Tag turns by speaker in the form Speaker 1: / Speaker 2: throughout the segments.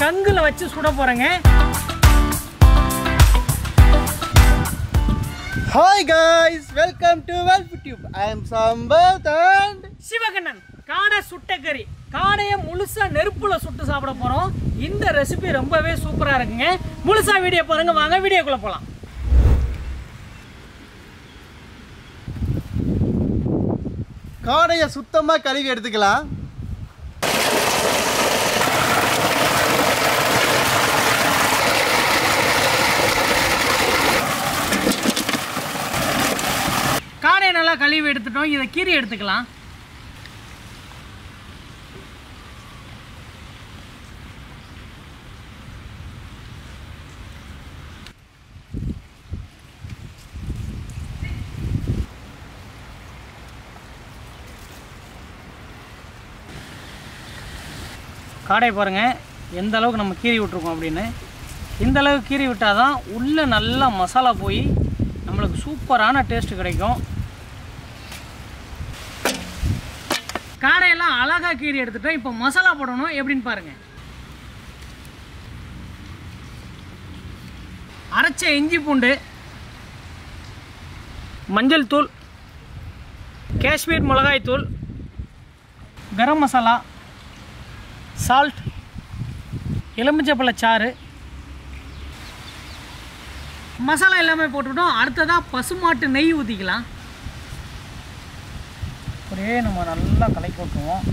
Speaker 1: சங்குல வச்சு சுட போறேங்க
Speaker 2: ஹாய் காய்ஸ் வெல்கம் டு வெல்ஃப் டியூப் I am Sampath and
Speaker 1: Sivakannan காடை சுட்டக்கறி காடையை முழுசா நெருப்புல சுட்டு சாப்பிட போறோம் இந்த ரெசிபி ரொம்பவே சூப்பரா இருக்குங்க முழுசா வீடியோ பாருங்க வாங்க வீடியோக்குள்ள போலாம்
Speaker 2: காடையை சுத்தமாக கழுவி எடுத்துக்கலாம்
Speaker 1: காடையை நல்லா கழுவி எடுத்துட்டோம் இதை கீரி எடுத்துக்கலாம் காடை பாருங்க எந்த அளவுக்கு நம்ம கீறி விட்டுருக்கோம் அப்படின்னு இந்த அளவுக்கு கீறி விட்டால் தான் உள்ளே நல்லா மசாலா போய் நம்மளுக்கு சூப்பரான டேஸ்ட் கிடைக்கும் காடையெல்லாம் அழகா கீறி எடுத்துட்டோம் இப்போ மசாலா போடணும் எப்படின்னு பாருங்க அரைச்ச இஞ்சி பூண்டு மஞ்சள் தூள் காஷ்மீர் மிளகாய் தூள் கரம் மசாலா சால்ட் எலுமிச்சப்பழ சாறு மசாலா எல்லாமே போட்டுவிட்டோம் அடுத்ததாக பசுமாட்டு நெய் ஊற்றிக்கலாம் ஒரே நம்ம நல்லா கலக்கி விட்டுருவோம்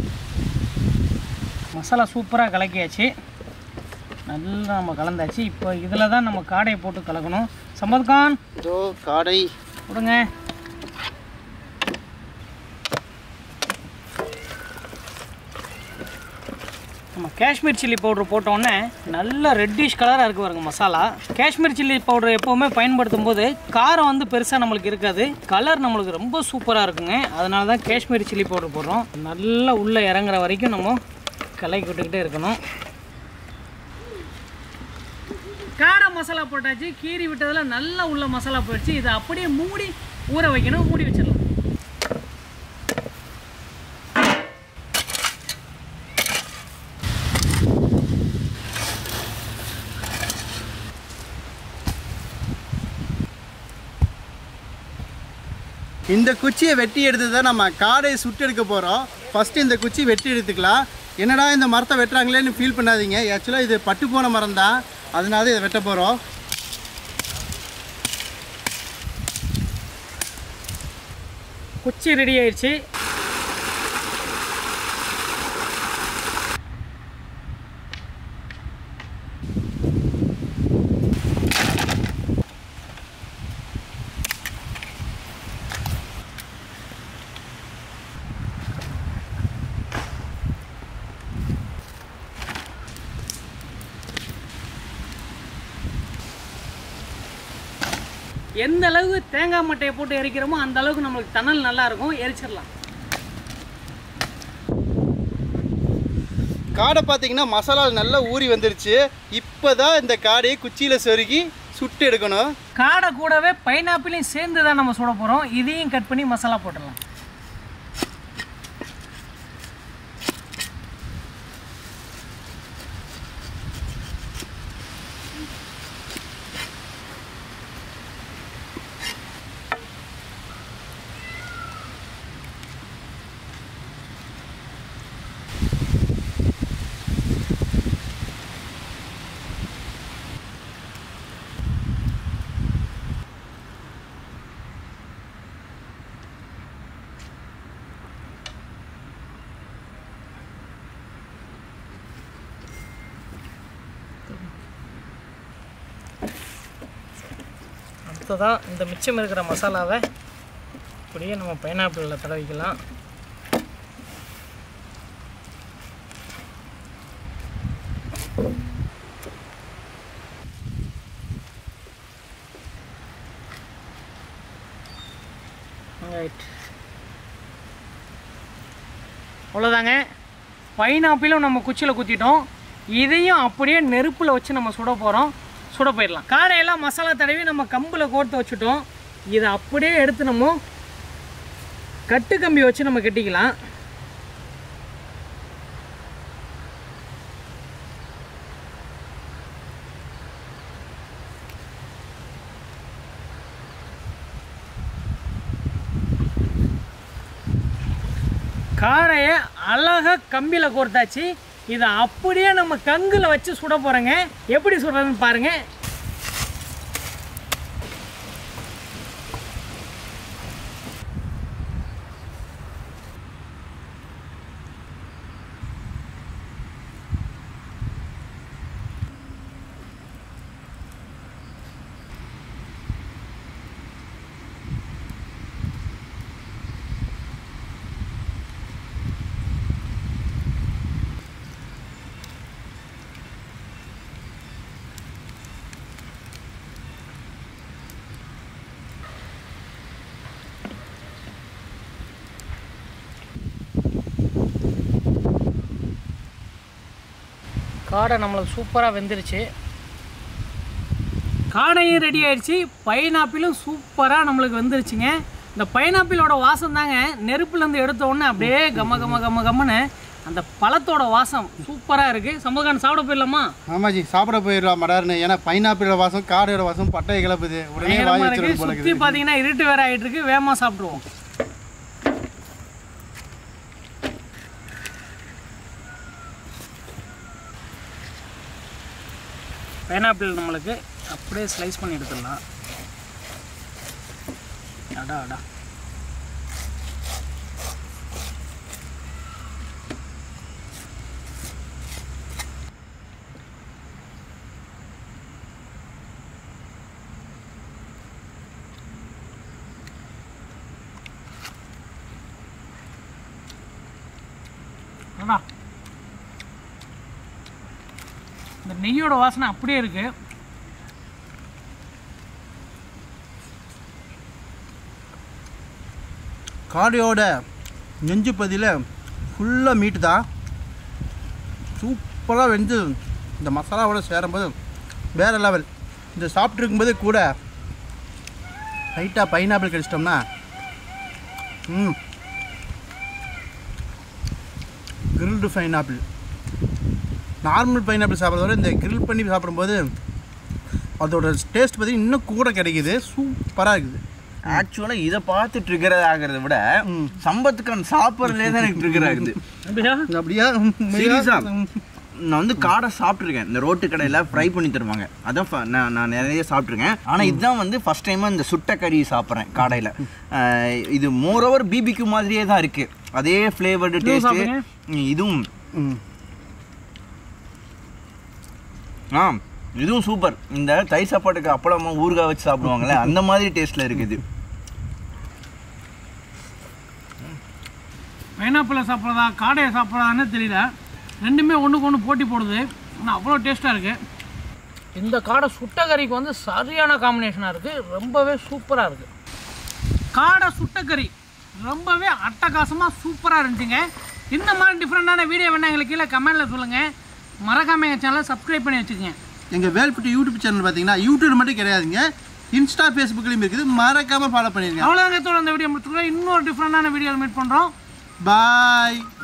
Speaker 1: மசாலா சூப்பராக கலக்கியாச்சு நல்லா நம்ம கலந்தாச்சு இப்போ இதில் தான் நம்ம காடையை போட்டு கலக்கணும் சம்பத்கான்
Speaker 2: இதோ காடை
Speaker 1: கொடுங்க நம்ம காஷ்மீர் சில்லி பவுடர் போட்டோன்னே நல்ல ரெட்டிஷ் கலராக இருக்கு பாருங்க மசாலா காஷ்மீர் சில்லி பவுடர் எப்போவுமே பயன்படுத்தும் போது காரம் வந்து பெருசாக நம்மளுக்கு இருக்காது கலர் நம்மளுக்கு ரொம்ப சூப்பராக இருக்குங்க அதனால தான் காஷ்மீர் சில்லி பவுடர் போடுறோம் நல்லா உள்ளே இறங்குற வரைக்கும் நம்ம கலக்கி விட்டுக்கிட்டே இருக்கணும் காடை மசாலா போட்டாச்சு கீறி விட்டதில் நல்லா உள்ள மசாலா போயிடுச்சு இதை அப்படியே மூடி ஊற வைக்கணும் மூடி வச்சிடலாம்
Speaker 2: இந்த குச்சியை வெட்டி எடுத்து தான் நம்ம காடையை சுட்டு எடுக்க போகிறோம் ஃபஸ்ட்டு இந்த குச்சி வெட்டி எடுத்துக்கலாம் என்னடா இந்த மரத்தை வெட்டுறாங்களேன்னு ஃபீல் பண்ணாதீங்க ஆக்சுவலாக இது பட்டு போன மரம் தான் அதனால இதை வெட்ட போகிறோம்
Speaker 1: குச்சி ரெடி ஆயிடுச்சு எந்த அளவுக்கு தேங்காய் மட்டையை போட்டு எரிக்கிறோமோ அந்த அளவுக்கு நம்மளுக்கு தணல் நல்லா இருக்கும் எரிச்சிடலாம்
Speaker 2: காடை பார்த்தீங்கன்னா மசாலா நல்லா ஊறி வந்துருச்சு இப்போ தான் இந்த காடையை குச்சியில் சொருகி சுட்டு எடுக்கணும்
Speaker 1: காடை கூடவே பைனாப்பிளையும் சேர்ந்து தான் நம்ம சுட போகிறோம் இதையும் கட் பண்ணி மசாலா போட்டுடலாம் அடுத்ததான் இந்த மிச்சம் இருக்கிற மசாலாவை அப்படியே நம்ம பைனாப்பிளில் தடவிக்கலாம் ரைட் அவ்வளோதாங்க பைனாப்பிளும் நம்ம குச்சியில் குத்திட்டோம் இதையும் அப்படியே நெருப்பில் வச்சு நம்ம சுட போகிறோம் சுட போயிடலாம் காடையெல்லாம் மசாலா தடவி நம்ம கம்பில் கோர்த்து வச்சுட்டோம் இதை அப்படியே எடுத்து நம்ம கட்டு கம்பி வச்சு நம்ம கட்டிக்கலாம் காடையை அழகாக கம்பியில் கோர்த்தாச்சு இதை அப்படியே நம்ம கங்கில் வச்சு சுட போகிறோங்க எப்படி சுடுறதுன்னு பாருங்கள் காடை நம்மளுக்கு சூப்பராக வெந்துருச்சு காடையும் ரெடி ஆயிடுச்சு பைனாப்பிளும் சூப்பராக நம்மளுக்கு வெந்துருச்சுங்க இந்த பைனாப்பிளோட வாசம் தாங்க நெருப்புலேருந்து எடுத்த உடனே அப்படியே கம கம கம கம்மன்னு அந்த பழத்தோட வாசம் சூப்பராக இருக்குது சமூகான் சாப்பிட போயிடலாமா
Speaker 2: ஆமாஜி சாப்பிட போயிடலாம் மடார்னு ஏன்னா பைனாப்பிளோட வாசம் காடையோட வாசம் பட்டையை கிளப்புது உடனே வாய்
Speaker 1: பயங்கரமாக
Speaker 2: வச்சிடும்
Speaker 1: இருக்குது
Speaker 2: போல
Speaker 1: சுற்றி
Speaker 2: இருக்குது
Speaker 1: பார்த்தீங்கன்னா இருட்டு வேற ஆகிட்டு இருக்கு வேகமாக சாப்பிட்ருவோம் பைனாப்பிள் நம்மளுக்கு அப்படியே ஸ்லைஸ் பண்ணி எடுத்துடலாம் அடா அடா அடா இந்த நெய்யோட வாசனை அப்படியே இருக்கு
Speaker 2: காடையோட நெஞ்சு பதியில் ஃபுல்லாக மீட்டு தான் சூப்பராக வெந்து இந்த மசாலாவோட சேரும்போது வேறு லெவல் இந்த சாப்பிட்டு இருக்கும்போது கூட லைட்டாக பைனாப்பிள் கடிச்சிட்டோம்னா ம் கிரில்டு பைனாப்பிள் நார்மல் பைனாப்பிள் சாப்பிட்றத விட இந்த கிரில் பண்ணி சாப்பிடும்போது அதோட டேஸ்ட் பார்த்தீங்கன்னா இன்னும் கூட கிடைக்குது சூப்பராக இருக்குது
Speaker 3: ஆக்சுவலா இதை பார்த்து ட்ரிகர் ஆகிறத விட
Speaker 2: ம்.
Speaker 3: சம்பத்துக்கான சாப்பிட்றதுலே தான் எனக்கு ட்ரிகர் ஆகுது
Speaker 1: அப்படியா
Speaker 2: அப்படியா
Speaker 3: சீரியஸா நான் வந்து காடை சாப்பிட்ருக்கேன் இந்த ரோட்டு கடையில் ஃப்ரை பண்ணி தருவாங்க அதான் ஃப- நான் நான் நிறைய சாப்பிட்ருக்கேன் ஆனால் இதுதான் வந்து ஃபர்ஸ்ட் டைமாக இந்த சுட்ட கறி சாப்பிட்றேன் காடையில் இது மோர் ஓவர் பிபிக்கு மாதிரியே தான் இருக்குது அதே ஃப்ளேவர்டு
Speaker 1: இதுவும்
Speaker 3: டேஸ்ட்டு
Speaker 1: சாப்பிடுங்க.
Speaker 3: இதுவும்
Speaker 2: ம்
Speaker 3: ஆ இதுவும் சூப்பர் இந்த தயிர் சாப்பாட்டுக்கு அப்பளமா ஊறுகாய் வச்சு சாப்பிடுவாங்கல்ல அந்த மாதிரி டேஸ்ட்டில் இருக்குது
Speaker 1: பைனாப்பிளை சாப்பிட்றதா காடையை சாப்பிட்றதான்னு தெரியல ரெண்டுமே ஒன்றுக்கு ஒன்று போட்டி போடுது ஆனால் அவ்வளோ டேஸ்ட்டாக இருக்குது இந்த காடை சுட்ட கறிக்கு வந்து சரியான காம்பினேஷனாக இருக்குது ரொம்பவே சூப்பராக இருக்குது காடை சுட்டக்கறி ரொம்பவே அட்டகாசமாக சூப்பராக இருந்துச்சுங்க இந்த மாதிரி டிஃப்ரெண்ட்டான வீடியோ வேணா எங்களுக்கு கீழே கமெண்டில் சொல்லுங்கள் மறக்காமல் எங்கள் சேனலை சப்ஸ்கிரைப் பண்ணி வச்சுக்கோங்க
Speaker 2: எங்கள் வேல்புட்டி யூடியூப் சேனல் பார்த்தீங்கன்னா யூடியூப் மட்டும் கிடையாதுங்க இன்ஸ்டா ஃபேஸ்புக்லேயும் இருக்குது மறக்காமல் ஃபாலோ பண்ணிடுங்க
Speaker 1: அவ்வளோதாங்க தோட இந்த வீடியோ முடிச்சுக்கிறோம் இன்னொரு டிஃப்ரெண்ட்டான வீடியோவில் மீட் பண்ணுறோம்
Speaker 2: பாய்